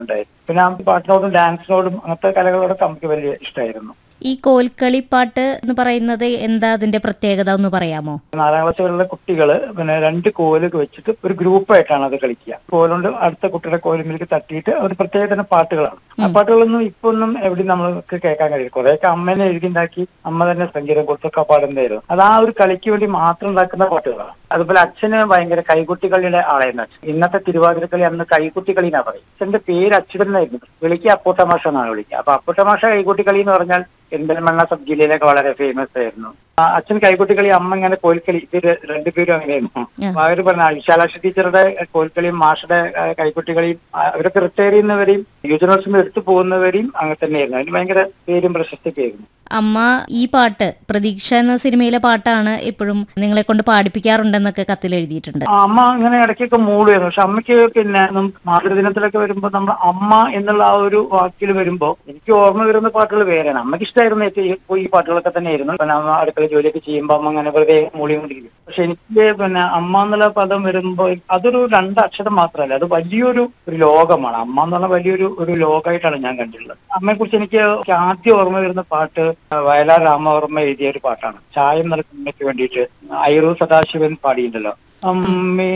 ഉണ്ടായിരുന്നു പിന്നെ ആ പാട്ടിനോടും ഡാൻസിനോടും അങ്ങനത്തെ കലകളോടൊക്കെ നമുക്ക് വലിയ ഇഷ്ടമായിരുന്നു ഈ കോൽക്കളിപ്പാട്ട് എന്ന് പറയുന്നത് എന്താ അതിന്റെ പ്രത്യേകത ഒന്ന് പറയാമോ നാലാം ക്ലാസ്സുകളിലെ കുട്ടികള് പിന്നെ രണ്ട് കോലൊക്കെ വെച്ചിട്ട് ഒരു ഗ്രൂപ്പായിട്ടാണ് അത് കളിക്കുക കോലുകൊണ്ട് അടുത്ത കുട്ടിയുടെ കോലുമിലേക്ക് തട്ടിയിട്ട് ഒരു പ്രത്യേക തരം പാട്ടുകളാണ് ആ പാട്ടുകളൊന്നും ഇപ്പൊ ഒന്നും എവിടെ നമ്മൾക്ക് കേൾക്കാൻ കഴിയും കുറെയൊക്കെ അമ്മേനെ എഴുതിണ്ടാക്കി അമ്മ തന്നെ സംഗീതം കൊടുത്തൊക്കെ പാടുന്നതായിരുന്നു അത് ആ ഒരു കളിക്ക് വേണ്ടി മാത്രം ഉണ്ടാക്കുന്ന പാട്ടുകളാണ് അതുപോലെ അച്ഛന് ഭയങ്കര കൈകുട്ടി കളിയുടെ ആളായിരുന്നു അച്ഛൻ ഇന്നത്തെ തിരുവാതിരക്കളി അന്ന് കൈകുട്ടി കളി എന്നാ പറയും അച്ഛന്റെ പേര് അച്യുതൻ എന്നായിരുന്നു വിളിക്കുക അപ്പൂട്ടമാഷ എന്നാണ് വിളിക്കുക അപ്പൊ അപ്പൂട്ടമാഷ കൈകുട്ടി കളി എന്ന് പറഞ്ഞാൽ പെരിന്തൽമണ്ണ സബ് ജില്ലയിലൊക്കെ വളരെ ഫേമസ് ആയിരുന്നു ആ, അച്ഛൻ കൈകുട്ടി കളി അമ്മ ഇങ്ങനെ കോൽക്കളി ഇവര് രണ്ടുപേരും അങ്ങനെയായിരുന്നു അപ്പൊ അവര് പറഞ്ഞ വിശാലാക്ഷി ടീച്ചറുടെ കോൽക്കളിയും മാഷുടെ ആ, കൈക്കുട്ടി കളിയും ആ, അവരൊക്കെ റിട്ടയർ ചെയ്യുന്നവരെയും യുവജനോത്സവം എടുത്തു പോകുന്നവരെയും അങ്ങനെ തന്നെയായിരുന്നു അതിന് ഭയങ്കര പേരും പ്രശസ്തിയൊക്കെ ആയിരുന്നു അമ്മ ഈ പാട്ട് പ്രതീക്ഷ എന്ന സിനിമയിലെ പാട്ടാണ് എപ്പോഴും നിങ്ങളെ കൊണ്ട് പാടിപ്പിക്കാറുണ്ടെന്നൊക്കെ കത്തിൽ എഴുതിയിട്ടുണ്ട് ആ, അമ്മ ഇങ്ങനെ ഇടയ്ക്കൊക്കെ മൂടുമായിരുന്നു പക്ഷെ അമ്മയ്ക്ക് പിന്നെ നം- മാതൃദിനത്തിലൊക്കെ വരുമ്പോ നമ്മൾ അമ്മ എന്നുള്ള ആ ഒരു വാക്കിൽ വരുമ്പോ എനിക്ക് ഓർമ്മ വരുന്ന പാട്ടുകൾ വേറെയാണ് അമ്മയ്ക്ക് ഇഷ്ടമായിരുന്നു ഏറ്റവും ഈ- ഈ പാട്ടുകളൊക്കെ തന്നെയായിരുന്നു പിന്നെ അമ്മ അടുക്കള ജോലിയൊക്കെ ചെയ്യുമ്പോൾ അമ്മ അങ്ങനെ വെറുതെ മൂളിക്കൊണ്ടിരിക്കും പക്ഷെ എനിക്ക് പിന്നെ അമ്മ എന്നുള്ള പദം വരുമ്പോ അതൊരു രണ്ടക്ഷരം മാത്രമല്ല അത് വലിയൊരു ഒരു ലോകമാണ് അമ്മ എന്ന് പറഞ്ഞ വലിയൊരു ഒരു ലോകമായിട്ടാണ് ഞാൻ കണ്ടിട്ടുള്ളത് അമ്മയെ കുറിച്ച് എനിക്ക് ആദ്യം ഓർമ്മ വരുന്ന പാട്ട് വയലാർ രാമവർമ്മ എഴുതിയ ഒരു പാട്ടാണ് ചായം നൽകുന്നതിന് വേണ്ടിയിട്ട് ഐറു സദാശിവൻ പാടിയിട്ടുണ്ടല്ലോ അമ്മേ